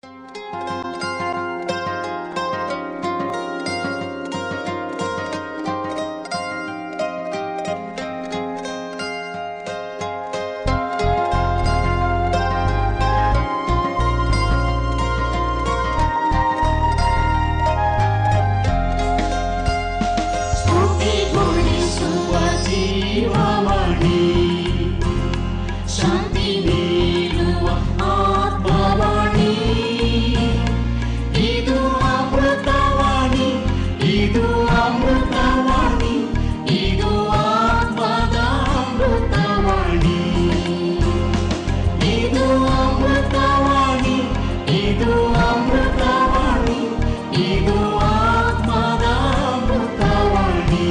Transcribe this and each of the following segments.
ಸ್ತುತಿಗೊಳಿಸುವ ಜೀವವಾಣಿ ಶಾಂತಿ ನೀಡುವ ಆತ್ಮವಾಣಿ ಇದು ಅಮೃತವಾಣಿ ಇದು ಅಮೃತವಾಣಿ ಇದು ಆತ್ಮದ ಅಮೃತವಾಣಿ ಇದು ಅಮೃತವಾಣಿ ಇದು ಅಮೃತವಾಣಿ ಇದು ಆತ್ಮದ ಅಮೃತವಾಣಿ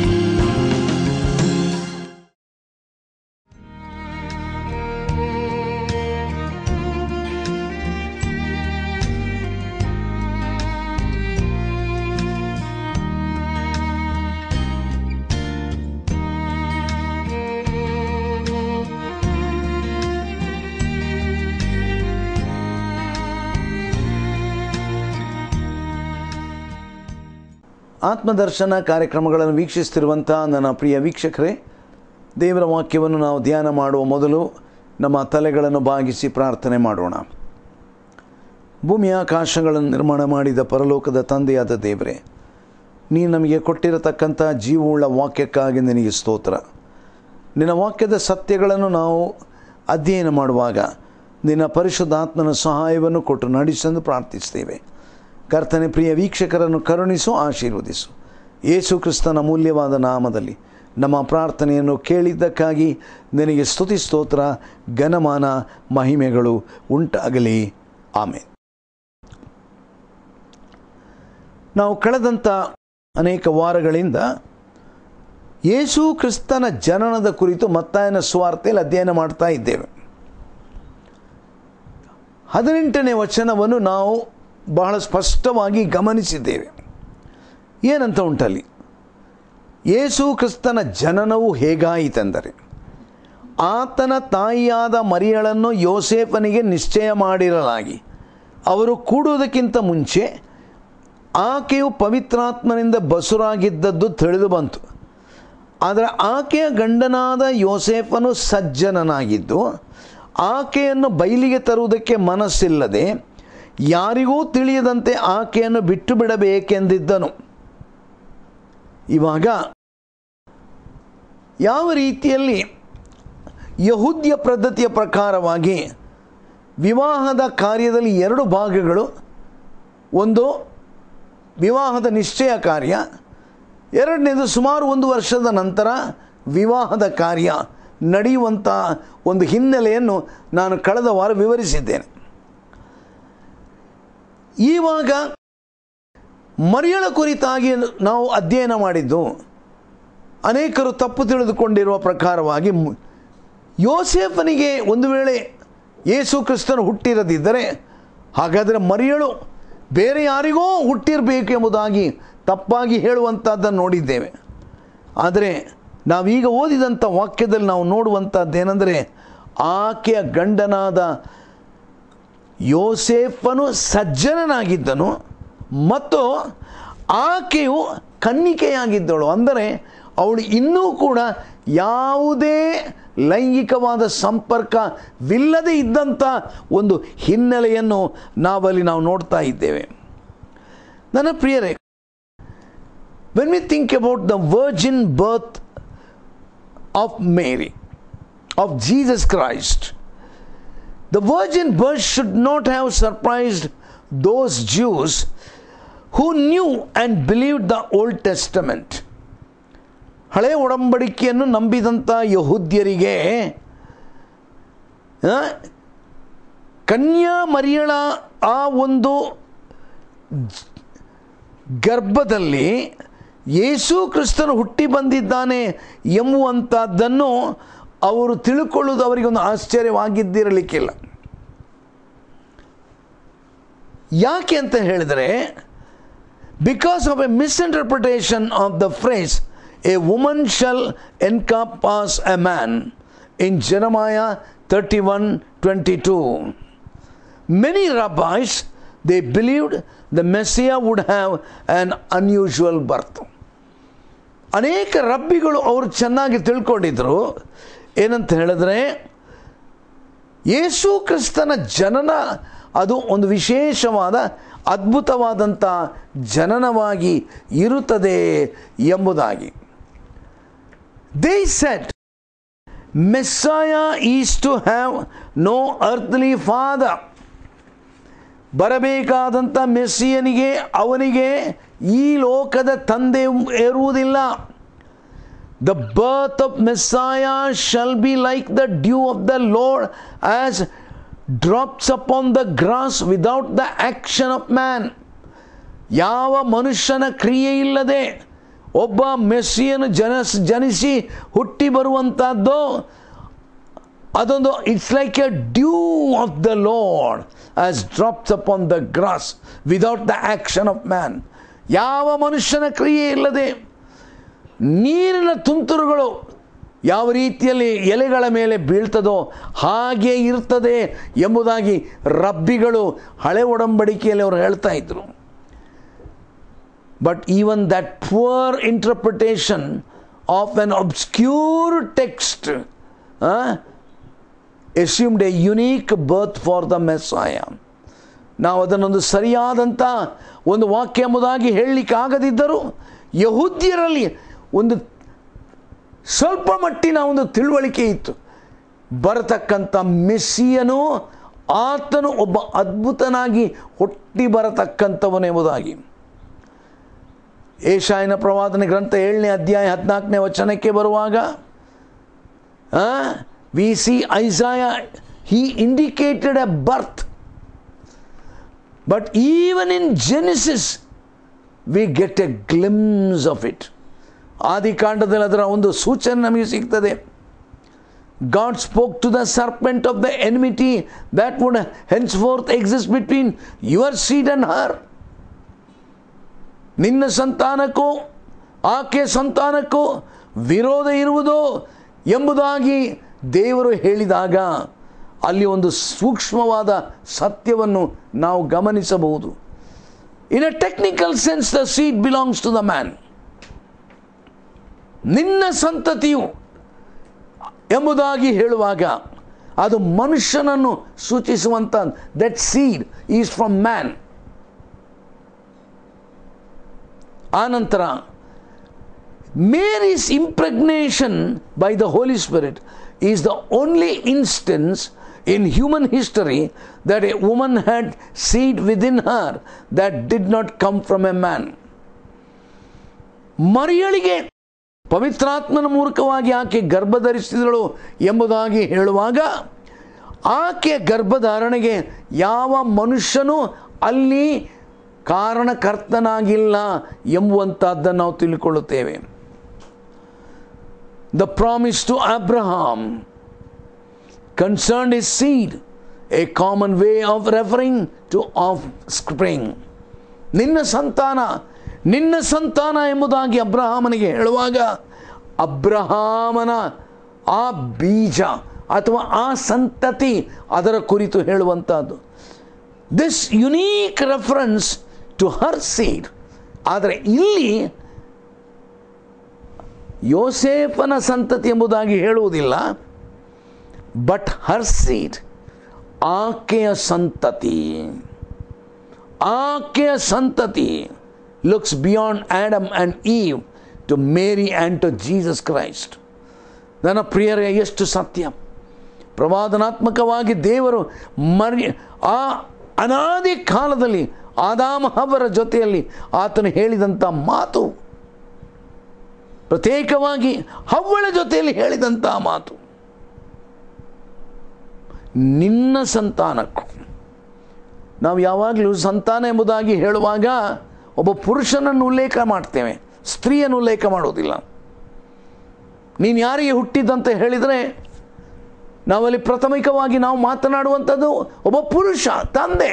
ಆತ್ಮದರ್ಶನ ಕಾರ್ಯಕ್ರಮಗಳನ್ನು ವೀಕ್ಷಿಸ್ತಿರುವಂಥ ನನ್ನ ಪ್ರಿಯ ವೀಕ್ಷಕರೇ ದೇವರ ವಾಕ್ಯವನ್ನು ನಾವು ಧ್ಯಾನ ಮಾಡುವ ಮೊದಲು ನಮ್ಮ ತಲೆಗಳನ್ನು ಬಾಗಿಸಿ ಪ್ರಾರ್ಥನೆ ಮಾಡೋಣ ಭೂಮಿಯ ಆಕಾಶಗಳನ್ನು ನಿರ್ಮಾಣ ಮಾಡಿದ ಪರಲೋಕದ ತಂದೆಯಾದ ದೇವರೇ ನೀನು ನಮಗೆ ಕೊಟ್ಟಿರತಕ್ಕಂಥ ಜೀವವುಳ್ಳ ವಾಕ್ಯಕ್ಕಾಗಿ ನಿನಗೆ ಸ್ತೋತ್ರ ನಿನ್ನ ವಾಕ್ಯದ ಸತ್ಯಗಳನ್ನು ನಾವು ಅಧ್ಯಯನ ಮಾಡುವಾಗ ನಿನ್ನ ಪರಿಶುದ್ಧಾತ್ಮನ ಸಹಾಯವನ್ನು ಕೊಟ್ಟು ನಡೆಸೆಂದು ಪ್ರಾರ್ಥಿಸ್ತೇವೆ ಕರ್ತನೆ ಪ್ರಿಯ ವೀಕ್ಷಕರನ್ನು ಕರುಣಿಸು ಆಶೀರ್ವದಿಸು ಯೇಸು ಕ್ರಿಸ್ತನ ಮೂಲ್ಯವಾದ ನಾಮದಲ್ಲಿ ನಮ್ಮ ಪ್ರಾರ್ಥನೆಯನ್ನು ಕೇಳಿದ್ದಕ್ಕಾಗಿ ನಿನಗೆ ಸ್ತುತಿ ಸ್ತೋತ್ರ ಘನಮಾನ ಮಹಿಮೆಗಳು ಉಂಟಾಗಲಿ ಆಮೇಲೆ ನಾವು ಕಳೆದಂಥ ಅನೇಕ ವಾರಗಳಿಂದ ಯೇಸು ಕ್ರಿಸ್ತನ ಜನನದ ಕುರಿತು ಮತ್ತಾಯನ ಸ್ವಾರ್ಥೆಯಲ್ಲಿ ಅಧ್ಯಯನ ಮಾಡ್ತಾ ಇದ್ದೇವೆ ಹದಿನೆಂಟನೇ ವಚನವನ್ನು ನಾವು ಬಹಳ ಸ್ಪಷ್ಟವಾಗಿ ಗಮನಿಸಿದ್ದೇವೆ ಏನಂತ ಉಂಟಲ್ಲಿ ಯೇಸು ಕ್ರಿಸ್ತನ ಜನನವು ಹೇಗಾಯಿತೆಂದರೆ ಆತನ ತಾಯಿಯಾದ ಮರಿಯಳನ್ನು ಯೋಸೇಫನಿಗೆ ನಿಶ್ಚಯ ಮಾಡಿರಲಾಗಿ ಅವರು ಕೂಡುವುದಕ್ಕಿಂತ ಮುಂಚೆ ಆಕೆಯು ಪವಿತ್ರಾತ್ಮನಿಂದ ಬಸುರಾಗಿದ್ದದ್ದು ತಿಳಿದು ಬಂತು ಆದರೆ ಆಕೆಯ ಗಂಡನಾದ ಯೋಸೇಫನು ಸಜ್ಜನನಾಗಿದ್ದು ಆಕೆಯನ್ನು ಬಯಲಿಗೆ ತರುವುದಕ್ಕೆ ಮನಸ್ಸಿಲ್ಲದೆ ಯಾರಿಗೂ ತಿಳಿಯದಂತೆ ಆಕೆಯನ್ನು ಬಿಟ್ಟು ಬಿಡಬೇಕೆಂದಿದ್ದನು ಇವಾಗ ಯಾವ ರೀತಿಯಲ್ಲಿ ಯಹುದ್ಯ ಪದ್ಧತಿಯ ಪ್ರಕಾರವಾಗಿ ವಿವಾಹದ ಕಾರ್ಯದಲ್ಲಿ ಎರಡು ಭಾಗಗಳು ಒಂದು ವಿವಾಹದ ನಿಶ್ಚಯ ಕಾರ್ಯ ಎರಡನೇದು ಸುಮಾರು ಒಂದು ವರ್ಷದ ನಂತರ ವಿವಾಹದ ಕಾರ್ಯ ನಡೆಯುವಂಥ ಒಂದು ಹಿನ್ನೆಲೆಯನ್ನು ನಾನು ಕಳೆದ ವಾರ ವಿವರಿಸಿದ್ದೇನೆ ಈವಾಗ ಮರಿಯಳ ಕುರಿತಾಗಿ ನಾವು ಅಧ್ಯಯನ ಮಾಡಿದ್ದು ಅನೇಕರು ತಪ್ಪು ತಿಳಿದುಕೊಂಡಿರುವ ಪ್ರಕಾರವಾಗಿ ಮು- ಯೋಸೇಫನಿಗೆ ಒಂದು ವೇಳೆ ಯೇಸು ಕ್ರಿಸ್ತನು ಹುಟ್ಟಿರದಿದ್ದರೆ ಹಾಗಾದರೆ ಮರಿಯಳು ಬೇರೆ ಯಾರಿಗೋ ಹುಟ್ಟಿರಬೇಕು ಎಂಬುದಾಗಿ ತಪ್ಪಾಗಿ ಹೇಳುವಂಥದ್ದನ್ನು ನೋಡಿದ್ದೇವೆ ಆದರೆ ನಾವೀಗ ಓದಿದಂಥ ವಾಕ್ಯದಲ್ಲಿ ನಾವು ನೋಡುವಂಥದ್ದೇನೆಂದರೆ ಆಕೆಯ ಗಂಡನಾದ ಯೋಸೇಫನು ಸಜ್ಜನನಾಗಿದ್ದನು ಮತ್ತು ಆಕೆಯು ಕನ್ನಿಕೆಯಾಗಿದ್ದಳು ಅಂದರೆ ಅವಳು ಇನ್ನೂ ಕೂಡ ಯಾವುದೇ ಲೈಂಗಿಕವಾದ ಸಂಪರ್ಕವಿಲ್ಲದೆ ಇದ್ದಂಥ ಒಂದು ಹಿನ್ನೆಲೆಯನ್ನು ನಾವಲ್ಲಿ ನಾವು ನೋಡ್ತಾ ಇದ್ದೇವೆ ನನ್ನ ಪ್ರಿಯರೇ when we think about the virgin birth of Mary of Jesus Christ The virgin birth should not have surprised those Jews who knew and believed the Old Testament. ಹಳೆಯ ಒಡಂಬಡಿಕೆಯನ್ನು ನಂಬಿದಂಥ ಯಹುದ್ಯರಿಗೆ ಆ, ಕನ್ಯಾ ಮರಿಯಳ ಆ ಒಂದು ಗರ್ಭದಲ್ಲಿ ಯೇಸು ಕ್ರಿಸ್ತನು ಹುಟ್ಟಿ ಬಂದಿದ್ದಾನೆ ಎಂಬುವಂಥದ್ದನ್ನು ಅವರು ತಿಳ್ಕೊಳ್ಳೋದು ಅವರಿಗೊಂದು ಆಶ್ಚರ್ಯವಾಗಿದ್ದಿರಲಿಕ್ಕಿಲ್ಲ ಯಾಕೆ ಅಂತ ಹೇಳಿದರೆ because of a misinterpretation of the phrase a woman shall encompass a man in Jeremiah thirty one twenty two Many rabbis they believed the messiah would have an unusual birth ಅನೇಕ ರಬ್ಬಿಗಳು ಅವರು ಚೆನ್ನಾಗಿ ತಿಳ್ಕೊಂಡಿದ್ರು ಏನಂತ ಹೇಳಿದ್ರೆ ಯೇಸು ಕ್ರಿಸ್ತನ ಜನನ ಅದು ಒಂದು ವಿಶೇಷವಾದ ಅದ್ಭುತವಾದಂಥ ಜನನವಾಗಿ ಇರುತ್ತದೆ ಎಂಬುದಾಗಿ they said messiah is to have no earthly father ಬರಬೇಕಾದಂಥ ಮೆಸ್ಸಿಯನಿಗೆ ಅವನಿಗೆ ಈ ಲೋಕದ ತಂದೆ ಇರುವುದಿಲ್ಲ the birth of messiah shall be like the dew of the Lord as drops upon the grass without the action of man ಯಾವ ಮನುಷ್ಯನ ಕ್ರಿಯೆ ಇಲ್ಲದೆ ಒಬ್ಬ ಮೆಸ್ಸಿಯನ್ನು ಜನಸ್ ಜನಿಸಿ ಹುಟ್ಟಿ ಬರುವಂಥದ್ದು ಅದೊಂದು it's like a dew of the Lord as drops upon the grass without the action of man ಯಾವ ಮನುಷ್ಯನ ಕ್ರಿಯೆ ಇಲ್ಲದೆ ನೀರಿನ ತುಂತುರುಗಳು ಯಾವ ರೀತಿಯಲ್ಲಿ ಎಲೆಗಳ ಮೇಲೆ ಬೀಳ್ತದೋ ಹಾಗೆ ಇರ್ತದೆ ಎಂಬುದಾಗಿ ರಬ್ಬಿಗಳು ಹಳೆ ಒಡಂಬಡಿಕೆಯಲ್ಲಿ ಅವರು ಹೇಳ್ತಾ ಇದ್ರು but even that poor interpretation of an obscure text assumed a unique birth for the messiah ನಾವು ಅದನ್ನೊಂದು ಸರಿಯಾದಂಥ ಒಂದು ವಾಕ್ಯ ಎಂಬುದಾಗಿ ಹೇಳಲಿಕ್ಕೆ ಆಗದಿದ್ದರೂ ಯಹೂದ್ಯರಲ್ಲಿ ಒಂದು ಸ್ವಲ್ಪ ಮಟ್ಟಿನ ಒಂದು ತಿಳುವಳಿಕೆ ಇತ್ತು ಬರತಕ್ಕಂಥ ಮೆಸ್ಸಿಯನು ಆತನು ಒಬ್ಬ ಅದ್ಭುತನಾಗಿ ಹುಟ್ಟಿ ಬರತಕ್ಕಂಥವನು ಎಂಬುದಾಗಿ ಏಷಾಯನ ಪ್ರವಾದನೆ ಗ್ರಂಥ ಏಳನೇ ಅಧ್ಯಾಯ ಹದಿನಾಲ್ಕನೇ ವಚನಕ್ಕೆ ಬರುವಾಗ we see Isaiah he indicated a birth but even in Genesis we get a glimpse of it ಆದಿಕಾಂಡದಲ್ಲಿ ಅದರ ಒಂದು ಸೂಚನೆ ನಮಗೆ ಸಿಗ್ತದೆ God spoke to the serpent of the enmity that would henceforth exist between your seed and her ನಿನ್ನ ಸಂತಾನಕ್ಕೂ ಆಕೆ ಸಂತಾನಕ್ಕೂ ವಿರೋಧ ಇರುವುದು ಎಂಬುದಾಗಿ ದೇವರು ಹೇಳಿದಾಗ ಅಲ್ಲಿ ಒಂದು ಸೂಕ್ಷ್ಮವಾದ ಸತ್ಯವನ್ನು ನಾವು ಗಮನಿಸಬಹುದು in a technical sense the seed belongs to the man ನಿನ್ನ ಸಂತತಿಯು ಎಂಬುದಾಗಿ ಹೇಳುವಾಗ ಅದು ಮನುಷ್ಯನನ್ನು ಸೂಚಿಸುವಂಥ that seed is from man ಆನಂತರ Mary's impregnation by the holy spirit is the only instance in human history that a woman had seed within her that did not come from a man ಮರಿಯಳಿಗೆ ಪವಿತ್ರಾತ್ಮನ ಮೂಲಕವಾಗಿ ಆಕೆ ಗರ್ಭಧರಿಸಿದಳು ಎಂಬುದಾಗಿ ಹೇಳುವಾಗ ಆಕೆ ಗರ್ಭಧಾರಣೆಗೆ ಯಾವ ಮನುಷ್ಯನೂ ಅಲ್ಲಿ ಕಾರಣಕರ್ತನಾಗಿಲ್ಲ ಎಂಬುವಂಥದ್ದನ್ನು ನಾವು ತಿಳ್ಕೊಳ್ಳುತ್ತೇವೆ the promise to Abraham concern his seed a common way of referring to offspring ನಿನ್ನ ಸಂತಾನ ನಿನ್ನ ಸಂತಾನ ಎಂಬುದಾಗಿ ಅಬ್ರಹಾಮನಿಗೆ ಹೇಳುವಾಗ ಅಬ್ರಹಾಮನ ಆ ಬೀಜ ಅಥವಾ ಆ ಸಂತತಿ ಅದರ ಕುರಿತು ಹೇಳುವಂಥದ್ದು this unique reference to her seed ಆದರೆ ಇಲ್ಲಿ ಯೋಸೇಫನ ಸಂತತಿ ಎಂಬುದಾಗಿ ಹೇಳುವುದಿಲ್ಲ ಬಟ್ ಹರ್ ಸೀಡ್ ಆಕೆಯ ಸಂತತಿ ಆಕೆಯ ಸಂತತಿ looks beyond Adam and Eve to Mary and to Jesus Christ ನನ್ನ ಪ್ರಿಯರೇ ಎಷ್ಟು ಸತ್ಯ ಪ್ರವಾದನಾತ್ಮಕವಾಗಿ ದೇವರು ಮರಿ ಆ ಅನಾದಿ ಕಾಲದಲ್ಲಿ ಆದಾಮ ಹವರ ಜೊತೆಯಲ್ಲಿ ಆತನು ಹೇಳಿದಂಥ ಮಾತು ಪ್ರತ್ಯೇಕವಾಗಿ ಹವ್ವಳ ಜೊತೆಯಲ್ಲಿ ಹೇಳಿದಂಥ ಮಾತು ನಿನ್ನ ಸಂತಾನಕ್ಕೂ ನಾವು ಯಾವಾಗಲೂ ಸಂತಾನ ಎಂಬುದಾಗಿ ಹೇಳುವಾಗ ಒಬ್ಬ ಪುರುಷನನ್ನು ಉಲ್ಲೇಖ ಮಾಡ್ತೇವೆ ಸ್ತ್ರೀಯನ್ನು ಉಲ್ಲೇಖ ಮಾಡೋದಿಲ್ಲ ನೀನು ಯಾರಿಗೆ ಹುಟ್ಟಿದ್ದಂತ ಹೇಳಿದರೆ ನಾವಲ್ಲಿ ಪ್ರಾಥಮಿಕವಾಗಿ ನಾವು ಮಾತನಾಡುವಂಥದ್ದು ಒಬ್ಬ ಪುರುಷ ತಂದೆ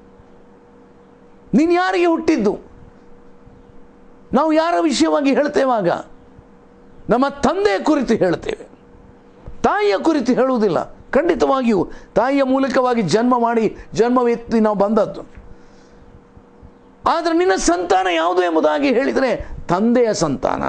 ನೀನು ಯಾರಿಗೆ ಹುಟ್ಟಿದ್ದು ನಾವು ಯಾರ ವಿಷಯವಾಗಿ ಹೇಳ್ತೇವಾಗ ನಮ್ಮ ತಂದೆಯ ಕುರಿತು ಹೇಳ್ತೇವೆ ತಾಯಿಯ ಕುರಿತು ಹೇಳುವುದಿಲ್ಲ ಖಂಡಿತವಾಗಿಯೂ ತಾಯಿಯ ಮೂಲಕವಾಗಿ ಜನ್ಮ ಮಾಡಿ ಜನ್ಮವೆತ್ತಿ ನಾವು ಬಂದದ್ದು ಆದರೆ ನಿನ್ನ ಸಂತಾನ ಯಾವುದು ಎಂಬುದಾಗಿ ಹೇಳಿದರೆ ತಂದೆಯ ಸಂತಾನ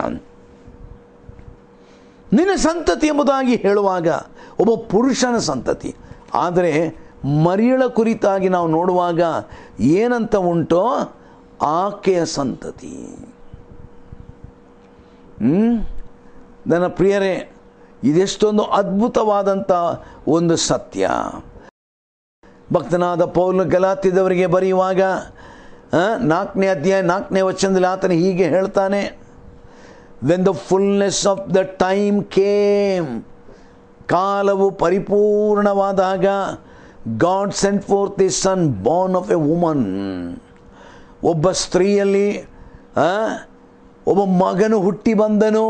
ನಿನ್ನ ಸಂತತಿ ಎಂಬುದಾಗಿ ಹೇಳುವಾಗ ಒಬ್ಬ ಪುರುಷನ ಸಂತತಿ ಆದರೆ ಮರಿಯಳ ಕುರಿತಾಗಿ ನಾವು ನೋಡುವಾಗ ಏನಂತ ಉಂಟೋ ಆಕೆಯ ಸಂತತಿ ಹ್ಮ್? ನನ್ನ ಪ್ರಿಯರೇ ಇದೆಷ್ಟೊಂದು ಅದ್ಭುತವಾದಂಥ ಒಂದು ಸತ್ಯ ಭಕ್ತನಾದ ಪೌಲ್ ಗಲಾತಿದವರಿಗೆ ಬರೆಯುವಾಗ ಆ, ನಾಲ್ಕನೇ ಅಧ್ಯಾಯ ನಾಲ್ಕನೇ ವಚನದಲ್ಲಿ ಆತನ ಹೀಗೆ ಹೇಳ್ತಾನೆ when the fullness of the time came ಕಾಲವು ಪರಿಪೂರ್ಣವಾದಾಗ God sent forth his son born of a woman ಒಬ್ಬ ಸ್ತ್ರೀಯಲ್ಲಿ ಆ, ಒಬ್ಬ ಮಗನು ಹುಟ್ಟಿ ಬಂದನು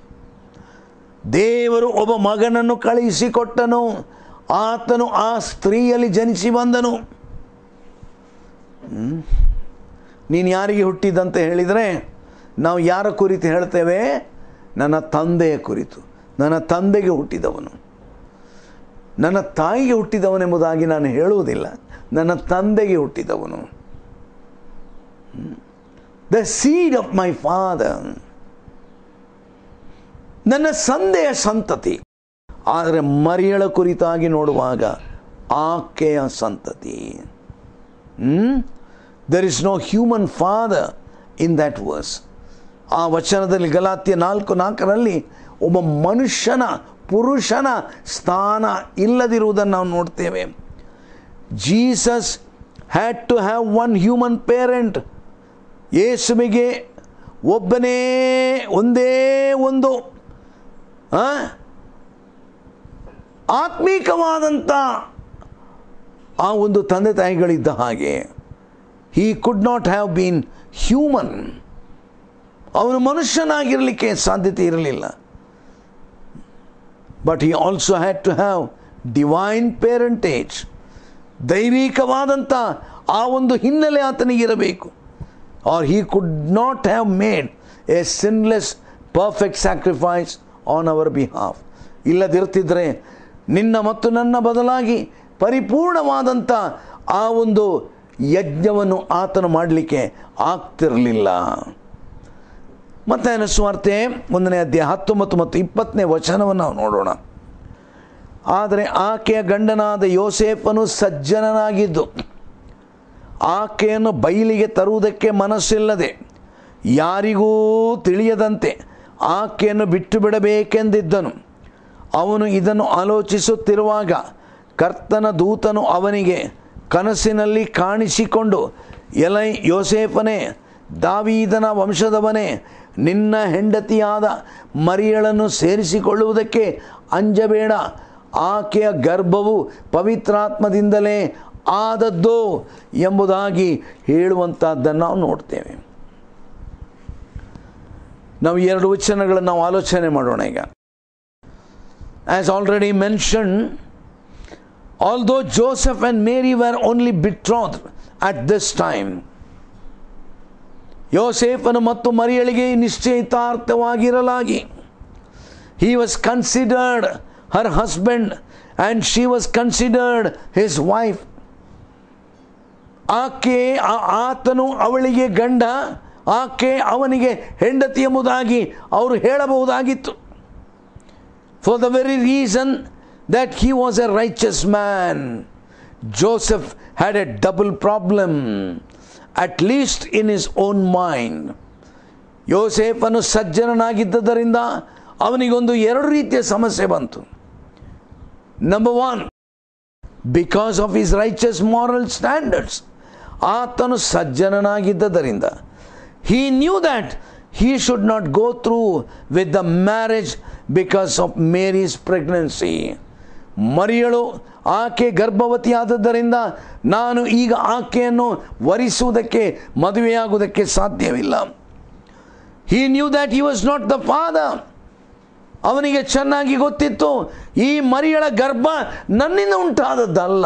ದೇವರು ಒಬ್ಬ ಮಗನನ್ನು ಕಳುಹಿಸಿಕೊಟ್ಟನು ಆತನು ಆ ಸ್ತ್ರೀಯಲ್ಲಿ ಜನಿಸಿ ಬಂದನು ಹ್ಮ್? ನೀನು ಯಾರಿಗೆ ಹುಟ್ಟಿದಂತ ಹೇಳಿದರೆ ನಾವು ಯಾರ ಕುರಿತು ಹೇಳ್ತೇವೆ ನನ್ನ ತಂದೆಯ ಕುರಿತು ನನ್ನ ತಂದೆಗೆ ಹುಟ್ಟಿದವನು ನನ್ನ ತಾಯಿಗೆ ಹುಟ್ಟಿದವನೆಂಬುದಾಗಿ ನಾನು ಹೇಳುವುದಿಲ್ಲ ನನ್ನ ತಂದೆಗೆ ಹುಟ್ಟಿದವನು the seed of my father ನನ್ನ ಸಂದೆಯ ಸಂತತಿ ಆದರೆ ಮರಿಯಳ ಕುರಿತಾಗಿ ನೋಡುವಾಗ ಆಕೆಯ ಸಂತತಿ there is no human father in that verse ಆ ವಚನದಲ್ಲಿ ಗಲಾತ್ಯ ನಾಲ್ಕು ನಾಲ್ಕರಲ್ಲಿ ಒಬ್ಬ ಮನುಷ್ಯನ ಪುರುಷನ ಸ್ಥಾನ ಇಲ್ಲದಿರುವುದನ್ನು ನಾವು ನೋಡ್ತೇವೆ Jesus had to have one human parent ಯೇಸುವಿಗೆ ಒಬ್ಬನೇ ಒಂದೇ ಒಂದು ಆ, ಆತ್ಮೀಕವಾದಂಥ ಆ ಒಂದು ತಂದೆ ತಾಯಿಗಳಿದ್ದ ಹಾಗೆ he could not have been human ಅವನು ಮನುಷ್ಯನಾಗಿರಲಿಕ್ಕೆ ಸಾಧ್ಯತೆ ಇರಲಿಲ್ಲ but he also had to have divine parentage ದೈವಿಕವಾದಂಥ ಆ ಒಂದು ಹಿನ್ನೆಲೆ ಆತನಿಗಿರಬೇಕು or he could not have made a sinless perfect sacrifice on our behalf ಇಲ್ಲದಿರ್ತಿದ್ರೆ ನಿನ್ನ ಮತ್ತು ನನ್ನ ಬದಲಾಗಿ ಪರಿಪೂರ್ಣವಾದಂಥ ಆ ಒಂದು ಯಜ್ಞವನ್ನು ಆತನು ಮಾಡಲಿಕ್ಕೆ ಆಗ್ತಿರಲಿಲ್ಲ ಮತ್ತೆ ಸ್ವಾರ್ತೆ ಒಂದನೇ ಅಧ್ಯಾಯ ಹತ್ತೊಂಬತ್ತು ಮತ್ತು ಇಪ್ಪತ್ತನೇ ವಚನವನ್ನು ನಾವು ನೋಡೋಣ ಆದರೆ ಆಕೆಯ ಗಂಡನಾದ ಯೋಸೇಫನು ಸಜ್ಜನನಾಗಿದ್ದು ಆಕೆಯನ್ನು ಬಯಲಿಗೆ ತರುವುದಕ್ಕೆ ಮನಸ್ಸಿಲ್ಲದೆ ಯಾರಿಗೂ ತಿಳಿಯದಂತೆ ಆಕೆಯನ್ನು ಬಿಟ್ಟು ಬಿಡಬೇಕೆಂದಿದ್ದನು ಅವನು ಇದನ್ನು ಆಲೋಚಿಸುತ್ತಿರುವಾಗ ಕರ್ತನ ದೂತನು ಅವನಿಗೆ ಕನಸಿನಲ್ಲಿ ಕಾಣಿಸಿಕೊಂಡು ಎಲೈ ಯೋಸೇಫನೇ ದಾವೀದನ ವಂಶದವನೇ ನಿನ್ನ ಹೆಂಡತಿಯಾದ ಮರಿಯಳನ್ನು ಸೇರಿಸಿಕೊಳ್ಳುವುದಕ್ಕೆ ಅಂಜಬೇಡ ಆಕೆಯ ಗರ್ಭವು ಪವಿತ್ರಾತ್ಮದಿಂದಲೇ ಆದದ್ದು ಎಂಬುದಾಗಿ ಹೇಳುವಂಥದ್ದನ್ನು ನಾವು ನೋಡ್ತೇವೆ ನಾವು ಎರಡು ವಚನಗಳನ್ನು ನಾವು ಆಲೋಚನೆ ಮಾಡೋಣ ಈಗ as already mention although Joseph and Mary were only betrothed at this time ಯೋಸೇಫನು ಮತ್ತು ಮರಿಯಳಿಗೆ ನಿಶ್ಚಯಿತಾರ್ಥವಾಗಿರಲಾಗಿ he was considered her husband and she was considered his wife ಆಕೆ ಆ- ಆತನು ಅವಳಿಗೆ ಗಂಡ ಆಕೆ ಅವನಿಗೆ ಹೆಂಡತಿ ಎಂಬುದಾಗಿ ಅವರು ಹೇಳಬಹುದಾಗಿತ್ತು for the very reason that he was a righteous man. Joseph had a double problem, at least in his own mind. ಯೋಸೇಫನು ಸಜ್ಜನನಾಗಿದ್ದರಿಂದ ಅವನಿಗೊಂದು ಎರಡು ರೀತಿಯ ಸಮಸ್ಯೆ ಬಂತು number one because of his righteous moral standards ಆತನು ಸಜ್ಜನನಾಗಿದ್ದರಿಂದ he knew that he should not go through with the marriage because of Mary's pregnancy ಮರಿಯಳು ಆಕೆ ಗರ್ಭವತಿ ಆದದ್ದರಿಂದ ನಾನು ಈಗ ಆಕೆಯನ್ನು ವರಿಸುವುದಕ್ಕೆ ಮದುವೆಯಾಗುವುದಕ್ಕೆ ಸಾಧ್ಯವಿಲ್ಲ he knew that he was not the father ಅವನಿಗೆ ಚೆನ್ನಾಗಿ ಗೊತ್ತಿತ್ತು ಈ ಮರಿಯಳ ಗರ್ಭ ನನ್ನಿಂದ ಉಂಟಾದದ್ದಲ್ಲ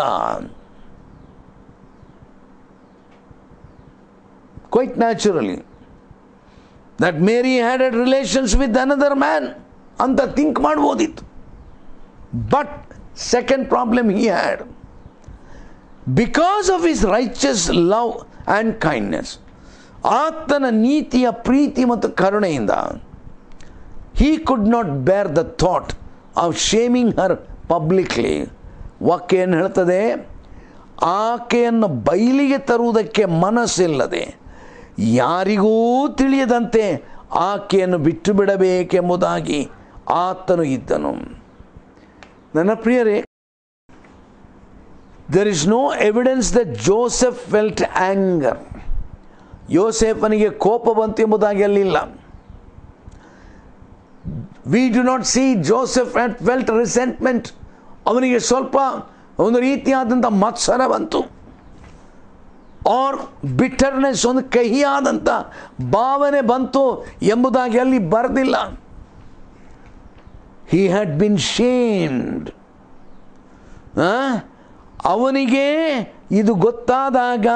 quite naturally that Mary had had relations with another man ಅಂತ ಥಿಂಕ್ ಮಾಡ್ಬೋದಿತ್ತು but second problem he had because of his righteous love and kindness ಆತನ ನೀತಿಯ ಪ್ರೀತಿ ಮತ್ತು ಕರುಣೆಯಿಂದ he could not bear the thought of shaming her publicly ವಾಕ್ಯ ಏನು ಹೇಳ್ತದೆ ಆಕೆಯನ್ನು ಬಯಲಿಗೆ ತರುವುದಕ್ಕೆ ಮನಸ್ಸಿಲ್ಲದೆ ಯಾರಿಗೂ ತಿಳಿಯದಂತೆ ಆಕೆಯನ್ನು ಬಿಟ್ಟು ಬಿಡಬೇಕೆಂಬುದಾಗಿ ಆತನು ಇದ್ದನು ನನ್ನ ಪ್ರಿಯರೇ there is no evidence the Joseph felt anger ಯೋಸೆಫನಿಗೆ ಕೋಪ ಬಂತು ಎಂಬುದಾಗಿ ಅಲ್ಲಿಲ್ಲ we do not see Joseph at felt resentment ಅವನಿಗೆ ಸ್ವಲ್ಪ ಒಂದು ರೀತಿಯಾದಂಥ ಮತ್ಸರ ಬಂತು ಆರ್ ಬಿಟರ್ನೆಸ್ ಒಂದು ಕಹಿಯಾದಂಥ ಭಾವನೆ ಬಂತು ಎಂಬುದಾಗಿ ಅಲ್ಲಿ ಬರೆದಿಲ್ಲ ಹಿ ಹ್ಯಾಡ್ ಬಿನ್ ಶೇಮ್ಡ್ ಅವನಿಗೆ ಇದು ಗೊತ್ತಾದಾಗ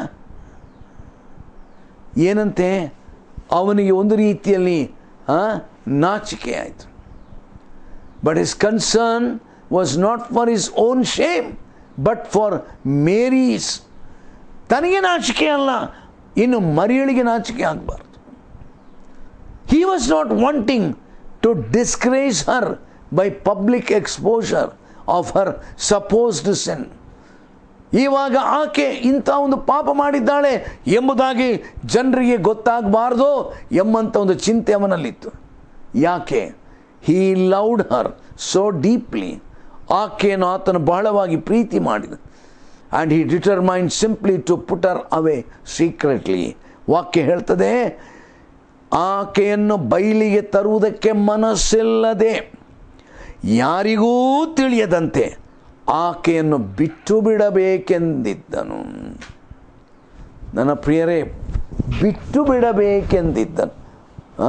ಏನಂತೆ ಅವನಿಗೆ ಒಂದು ರೀತಿಯಲ್ಲಿ ಆ, ನಾಚಿಕೆ ಆಯಿತು but his concern was not for his own shame but for Mary's ತನಗೆ ನಾಚಿಕೆ ಅಲ್ಲ ಇನ್ನು ಮರಿಯಳಿಗೆ ನಾಚಿಕೆ ಆಗಬಾರ್ದು he was not wanting to disgrace her by public exposure of her supposed sin ಇವಾಗ ಆಕೆ ಇಂಥ ಒಂದು ಪಾಪ ಮಾಡಿದ್ದಾಳೆ ಎಂಬುದಾಗಿ ಜನರಿಗೆ ಗೊತ್ತಾಗಬಾರ್ದು ಎಂಬಂಥ ಒಂದು ಚಿಂತೆ ಅವನಲ್ಲಿತ್ತು ಯಾಕೆ he loved her so deeply ಆಕೆಯನ್ನು ಆತನು ಬಹಳವಾಗಿ ಪ್ರೀತಿ ಮಾಡಿದ and he determined simply to put her away secretly ವಾಕ್ಯ ಹೇಳ್ತದೆ ಆಕೆಯನ್ನು ಬಯಲಿಗೆ ತರುವುದಕ್ಕೆ ಮನಸ್ಸಿಲ್ಲದೆ ಯಾರಿಗೂ ತಿಳಿಯದಂತೆ ಆಕೆಯನ್ನು ಬಿಟ್ಟು ಬಿಡಬೇಕೆಂದಿದ್ದನು ನನ್ನ ಪ್ರಿಯರೇ ಬಿಟ್ಟು ಬಿಡಬೇಕೆಂದಿದ್ದನು ಆ?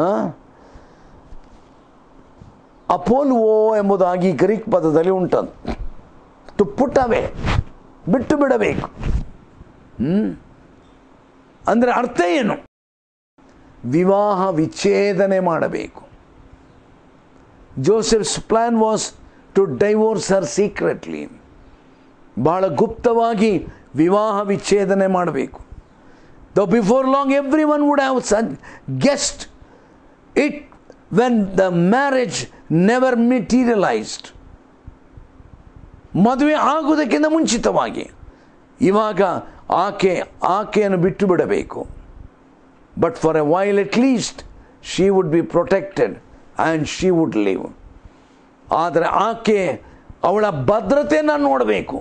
ಅಪೋಲ್ವೋ ಎಂಬುದಾಗಿ ಗ್ರೀಕ್ ಪದದಲ್ಲಿ ಉಂಟದು ಟು ಪುಟ್ ಅವೇ ಬಿಟ್ಟು ಬಿಡಬೇಕು ಹ್ಮ್ ಅಂದರೆ ಅರ್ಥ ಏನು ವಿವಾಹ ವಿಚ್ಛೇದನೆ ಮಾಡಬೇಕು Joseph's plan was to divorce her secretly ಬಹಳ ಗುಪ್ತವಾಗಿ ವಿವಾಹ ವಿಚ್ಛೇದನೆ ಮಾಡಬೇಕು the before long everyone would have soon guessed it when the marriage never materialised ಮದುವೆ ಆಗುವುದಕ್ಕಿಂತ ಮುಂಚಿತವಾಗಿ ಇವಾಗ ಆಕೆ ಆಕೆಯನ್ನು ಬಿಟ್ಟು ಬಿಡಬೇಕು but for a while at least she would be protected and she would live ಆದರೆ ಆಕೆ ಅವಳ ಭದ್ರತೆಯನ್ನು ನೋಡಬೇಕು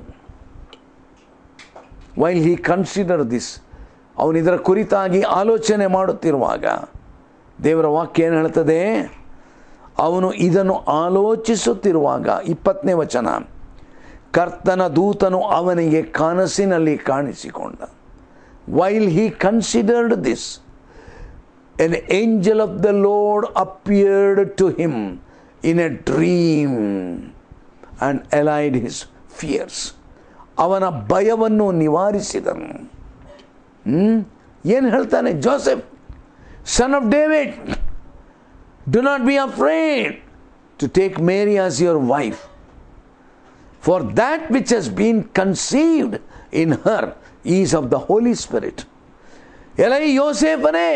ವೈಲ್ ಹಿ ಕನ್ಸಿಡರ್ ದಿಸ್ ಅವನು ಇದರ ಕುರಿತಾಗಿ ಆಲೋಚನೆ ಮಾಡುತ್ತಿರುವಾಗ ದೇವರ ವಾಕ್ಯ ಏನು ಹೇಳ್ತದೆ ಅವನು ಇದನ್ನು ಆಲೋಚಿಸುತ್ತಿರುವಾಗ ಇಪ್ಪತ್ತನೇ ವಚನ ಕರ್ತನ ದೂತನು ಅವನಿಗೆ ಕನಸಿನಲ್ಲಿ ಕಾಣಿಸಿಕೊಂಡ while he considered this an angel of the Lord appeared to him in a dream and allayed his fears. ಅವನ ಭಯವನ್ನು ನಿವಾರಿಸಿದನು ಹ್ಮ್ ಏನು ಹೇಳ್ತಾನೆ Joseph son of David do not be afraid to take Mary as your wife for that which has been conceived in her is of the holy spirit ಎಲೈ ಯೋಸೇಫನೇ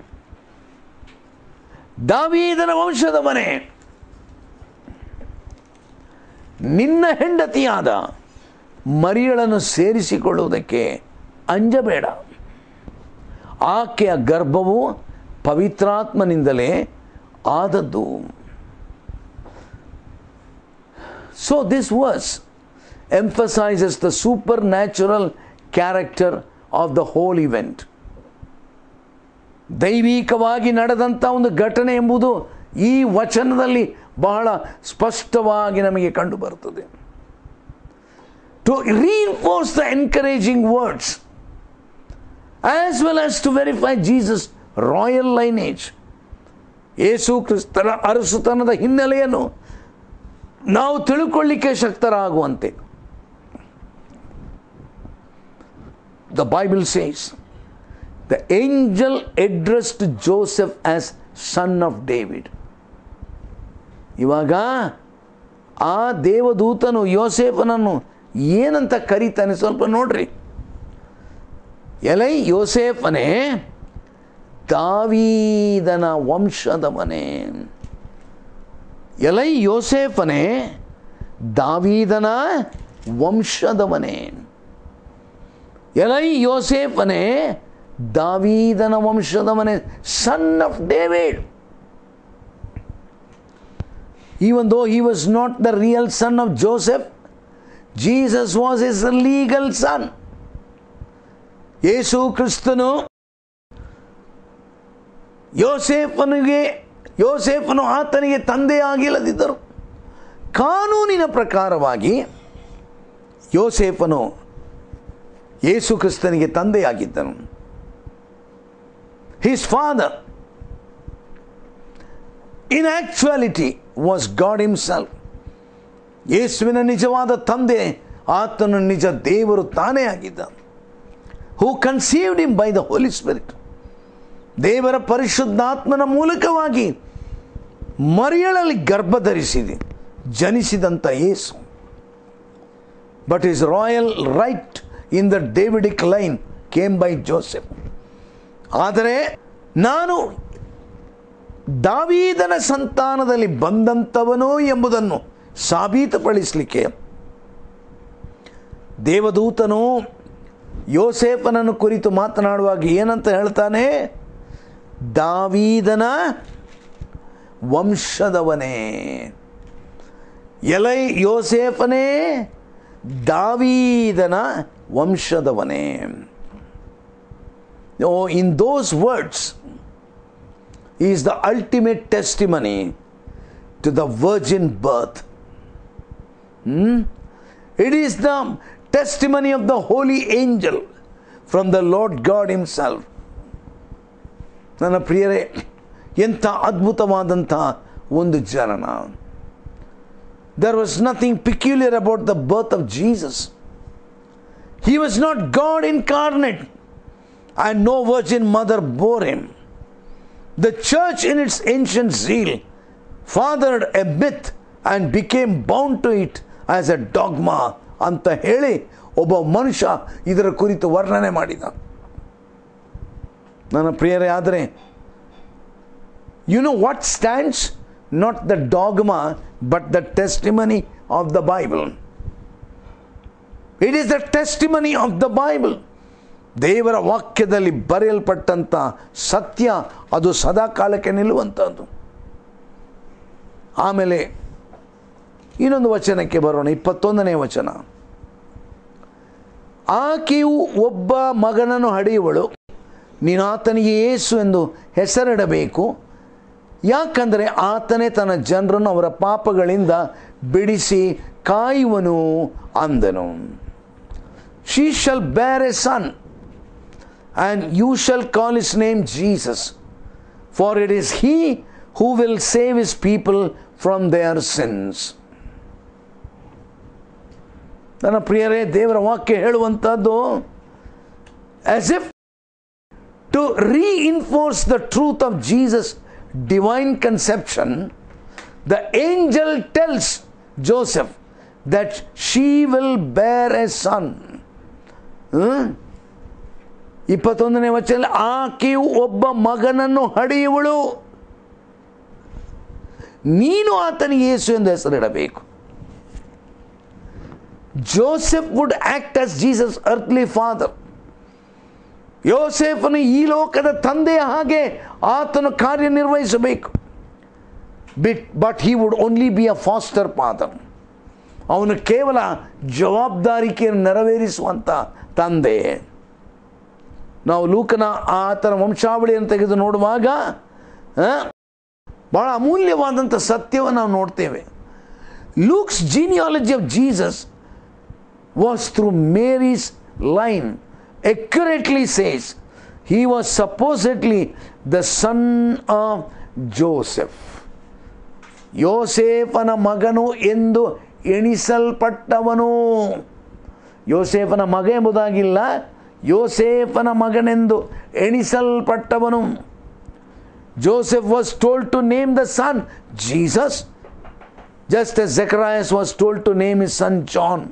ದಾವೀದನ ವಂಶದವನೇ ನಿನ್ನ ಹೆಂಡತಿಯಾದ ಮರಿಯಳನ್ನು ಸೇರಿಸಿಕೊಳ್ಳುವುದಕ್ಕೆ ಅಂಜಬೇಡ ಆಕೆಯ ಗರ್ಭವು ಪವಿತ್ರಾತ್ಮನಿಂದಲೇ ಆದದ್ದು so this verse emphasises the supernatural character of the whole event ದೈವಿಕವಾಗಿ ನಡೆದಂಥ ಒಂದು ಘಟನೆ ಎಂಬುದು ಈ ವಚನದಲ್ಲಿ ಬಹಳ ಸ್ಪಷ್ಟವಾಗಿ ನಮಗೆ ಕಂಡು ಬರುತ್ತದೆ to reinforce the encouraging words as well as to verify Jesus royal lineage ಯೇಸು ಕ್ರಿಸ್ತರ ಅರಸುತನದ ಹಿನ್ನೆಲೆಯನ್ನು ನಾವು ತಿಳ್ಕೊಳ್ಳಿಕ್ಕೆ ಶಕ್ತರಾಗುವಂತೆ the Bible says the angel addressed Joseph as son of David. ಇವಾಗ ಆ ದೇವದೂತನು ಯೋಸೇಫನನ್ನು ಏನಂತ ಕರೀತಾನೆ ಸ್ವಲ್ಪ ನೋಡ್ರಿ ಎಲೈ ಯೋಸೇಫನೇ ದಾವೀದನ ವಂಶದವನೇ ಎಲೈ ಯೋಸೇಫನೇ ದಾವೀದನ ವಂಶದವನೇ ಎಲೈ ಯೋಸೇಫನೇ ದಾವೀದನ ವಂಶದವನೇ son of David even though he was not the real son of Joseph, Jesus was his legal son. ಯೇಸು ಕ್ರಿಸ್ತನು ಯೋಸೇಫನಿಗೆ ಯೋಸೇಫನು ಆತನಿಗೆ ತಂದೆಯಾಗಿಲ್ಲದಿದ್ದರು ಕಾನೂನಿನ ಪ್ರಕಾರವಾಗಿ ಯೋಸೇಫನು ಯೇಸು ಕ್ರಿಸ್ತನಿಗೆ ತಂದೆಯಾಗಿದ್ದನು his father in actuality was God himself ಯೇಸುವಿನ ನಿಜವಾದ ತಂದೆ ಆತನು ನಿಜ ದೇವರು ತಾನೇ ಆಗಿದ್ದ who conceived him by the holy spirit ದೇವರ ಪರಿಶುದ್ಧಾತ್ಮನ ಮೂಲಕವಾಗಿ ಮರಿಯಳಲ್ಲಿ ಗರ್ಭ ಧರಿಸಿದೆ ಜನಿಸಿದಂಥ ಯೇಸು but his royal right in the Davidic line came by Joseph ಆದರೆ ನಾನು ದಾವೀದನ ಸಂತಾನದಲ್ಲಿ ಬಂದಂಥವನು ಎಂಬುದನ್ನು ಸಾಬೀತುಪಡಿಸಲಿಕ್ಕೆ ದೇವದೂತನು ಯೋಸೇಫನನ್ನು ಕುರಿತು ಮಾತನಾಡುವಾಗ ಏನಂತ ಹೇಳ್ತಾನೆ ದಾವೀದನ ವಂಶದವನೇ ಎಲೈ ಯೋಸೇಫನೇ ದಾವೀದನ ವಂಶದವನೇ in those words is the ultimate testimony to the virgin birth. Hmm? It is the testimony of the holy angel from the Lord God Himself. ನನ್ನ ಪ್ರಿಯರೇ ಎಂಥ ಅದ್ಭುತವಾದಂಥ ಒಂದು ಜನನ there was nothing peculiar about the birth of Jesus he was not God incarnate and no virgin mother bore him The church, in its ancient zeal, fathered a myth and became bound to it as a dogma ಅಂತ ಹೇಳಿ ಒಬ್ಬ ಮನುಷ್ಯ ಇದರ ಕುರಿತು ವರ್ಣನೆ ಮಾಡಿದ ನನ್ನ ಪ್ರಿಯರೇ ಆದರೆ you know what stands not the dogma but the testimony of the Bible it is the testimony of the Bible ದೇವರ ವಾಕ್ಯದಲ್ಲಿ ಬರೆಯಲ್ಪಟ್ಟಂಥ ಸತ್ಯ ಅದು ಸದಾ ಕಾಲಕ್ಕೆ ನಿಲ್ಲುವಂಥದ್ದು ಆಮೇಲೆ ಇನ್ನೊಂದು ವಚನಕ್ಕೆ ಬರೋಣ ಇಪ್ಪತ್ತೊಂದನೇ ವಚನ ಆಕೆಯು ಒಬ್ಬ ಮಗನನ್ನು ಹಡೆಯುವಳು ನೀನು ಆತನಿಗೆ ಏಸು ಎಂದು ಹೆಸರಿಡಬೇಕು ಯಾಕಂದರೆ ಆತನೇ ತನ್ನ ಜನರನ್ನು ಅವರ ಪಾಪಗಳಿಂದ ಬಿಡಿಸಿ ಕಾಯುವನು ಅಂದನು she shall bear a son and you shall call his name Jesus, for it is he who will save his people from their sins. ನನ್ನ ಪ್ರಿಯರೇ ದೇವರ ವಾಕ್ಯ ಹೇಳುವಂಥದ್ದು as if to reinforce the truth of Jesus divine conception the angel tells Joseph that she will bear a son ಇಪ್ಪತ್ತೊಂದನೇ ವಚನ ಆಕೆಯು ಒಬ್ಬ ಮಗನನ್ನು ಹಡೆಯುವಳು ನೀನು ಆತನಿಗೆ ಯೇಸು ಎಂದು ಹೆಸರಿಡಬೇಕು Joseph would act as Jesus earthly father ಯೋಸೆಫನು ಈ ಲೋಕದ ತಂದೆಯ ಹಾಗೆ ಆತನು ಕಾರ್ಯನಿರ್ವಹಿಸಬೇಕು ಬಿಟ್ but he would only be a foster father ಅವನು ಕೇವಲ ಜವಾಬ್ದಾರಿಕೆಯನ್ನು ನೆರವೇರಿಸುವಂಥ ತಂದೆ ನಾವು ಲೂಕನ ಆತನ ವಂಶಾವಳಿಯನ್ನು ತೆಗೆದು ನೋಡುವಾಗ ಬಹಳ ಅಮೂಲ್ಯವಾದಂಥ ಸತ್ಯವನ್ನು ನಾವು ನೋಡ್ತೇವೆ Luke's genealogy of Jesus was through Mary's line accurately says he was supposedly the son of Joseph ಯೋಸೇಫನ ಮಗನು ಎಂದು ಎಣಿಸಲ್ಪಟ್ಟವನು ಯೋಸೇಫನ ಮಗ ಎಂಬುದಾಗಿಲ್ಲ ಯೋಸೇಫನ ಮಗನೆಂದು ಎಣಿಸಲ್ಪಟ್ಟವನು Joseph was told to name the son Jesus just as Zacharias was told to name his son John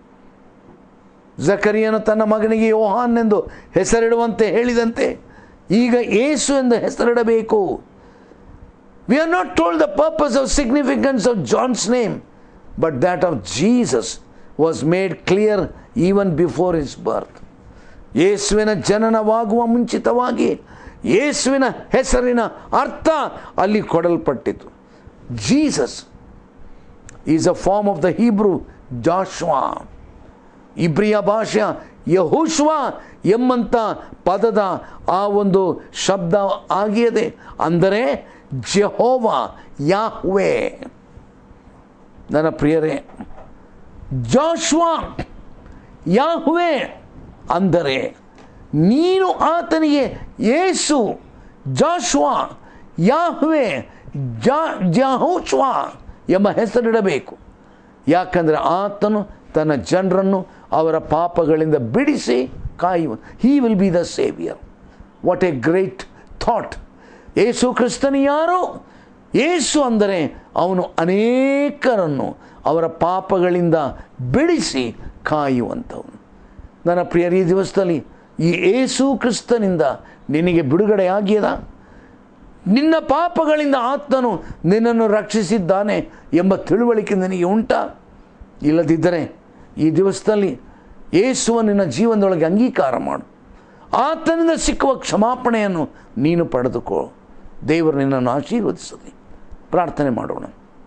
ಜಕರಿಯನು ತನ್ನ ಮಗನಿಗೆ ಯೋಹಾನ್ ಎಂದು ಹೆಸರಿಡುವಂತೆ ಹೇಳಿದಂತೆ ಈಗ ಏಸು ಎಂದು ಹೆಸರಿಡಬೇಕು we are not told the purpose of significance of John's name but that of Jesus was made clear even before his birth ಯೇಸುವಿನ ಜನನವಾಗುವ ಮುಂಚಿತವಾಗಿ ಯೇಸುವಿನ ಹೆಸರಿನ ಅರ್ಥ ಅಲ್ಲಿ ಕೊಡಲ್ಪಟ್ಟಿತು Jesus is a form of the Hebrew Joshua ಇಬ್ರಿಯ ಭಾಷೆಯ ಯಹುಶ್ವ ಎಂಬಂಥ ಪದದ ಆ ಒಂದು ಶಬ್ದ ಆಗಿಯದೆ ಅಂದರೆ ಜೆಹೋವ ಯಾಹ್ವೆ ನನ್ನ ಪ್ರಿಯರೇ ಜಾಶ್ವಾ ಯಾಹ್ವೆ ಅಂದರೆ ನೀನು ಆತನಿಗೆ ಏಸು ಜಾಶ್ವಾ ಯಾಹ್ವೆ ಜಾ ಜಾಹುಶ್ವಾ ಎಂಬ ಹೆಸರಿಡಬೇಕು ಯಾಕಂದರೆ ಆತನು ತನ್ನ ಜನರನ್ನು ಅವರ ಪಾಪಗಳಿಂದ ಬಿಡಿಸಿ ಕಾಯುವ he will be the saviour what a great thought ಏಸು ಕ್ರಿಸ್ತನು ಯಾರು ಏಸು ಅಂದರೆ ಅವನು ಅನೇಕರನ್ನು ಅವರ ಪಾಪಗಳಿಂದ ಬಿಡಿಸಿ ಕಾಯುವಂಥವನು ನನ್ನ ಪ್ರಿಯರ ಈ ದಿವಸದಲ್ಲಿ ಈ ಏಸು ಕ್ರಿಸ್ತನಿಂದ ನಿನಗೆ ಬಿಡುಗಡೆ ಆಗಿಯದ ನಿನ್ನ ಪಾಪಗಳಿಂದ ಆತನು ನಿನ್ನನ್ನು ರಕ್ಷಿಸಿದ್ದಾನೆ ಎಂಬ ತಿಳುವಳಿಕೆ ನಿನಗೆ ಉಂಟಾ ಇಲ್ಲದಿದ್ದರೆ ಈ ದಿವಸದಲ್ಲಿ ಏಸುವ ನಿನ್ನ ಜೀವನದೊಳಗೆ ಅಂಗೀಕಾರ ಮಾಡು ಆತನಿಂದ ಸಿಕ್ಕುವ ಕ್ಷಮಾಪಣೆಯನ್ನು ನೀನು ಪಡೆದುಕೋ ದೇವರು ನಿನ್ನನ್ನು ಆಶೀರ್ವದಿಸಲಿ ಪ್ರಾರ್ಥನೆ ಮಾಡೋಣ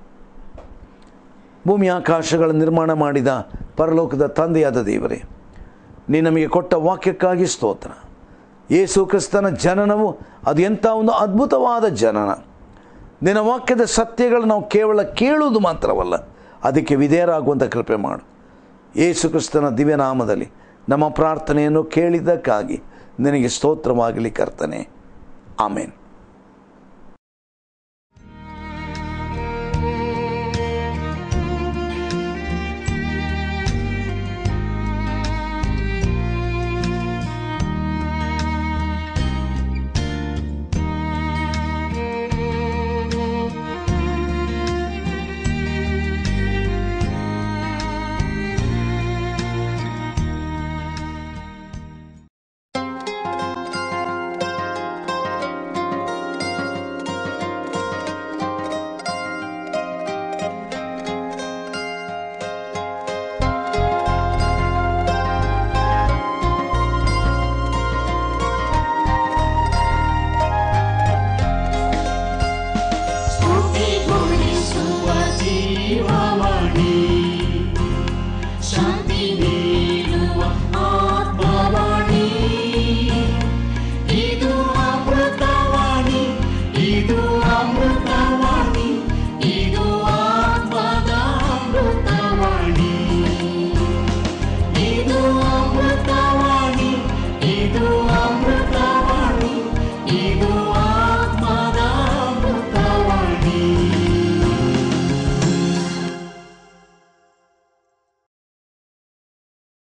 ಭೂಮಿ ಆಕಾಶಗಳ ನಿರ್ಮಾಣ ಮಾಡಿದ ಪರಲೋಕದ ತಂದೆಯಾದ ದೇವರೇ ನೀ ನಮಗೆ ಕೊಟ್ಟ ವಾಕ್ಯಕ್ಕಾಗಿ ಸ್ತೋತ್ರ ಯೇಸು ಕ್ರಿಸ್ತನ ಜನನವು ಅದು ಎಂಥ ಒಂದು ಅದ್ಭುತವಾದ ಜನನ ನಿನ್ನ ವಾಕ್ಯದ ಸತ್ಯಗಳು ನಾವು ಕೇವಲ ಕೇಳುವುದು ಮಾತ್ರವಲ್ಲ ಅದಕ್ಕೆ ವಿಧೇಯರಾಗುವಂಥ ಕೃಪೆ ಮಾಡು ಯೇಸು ಕ್ರಿಸ್ತನ ದಿವ್ಯನಾಮದಲ್ಲಿ ನಮ್ಮ ಪ್ರಾರ್ಥನೆಯನ್ನು ಕೇಳಿದ್ದಕ್ಕಾಗಿ ನಿನಗೆ ಸ್ತೋತ್ರವಾಗಲಿ ಕರ್ತನೆ ಆಮೇನ್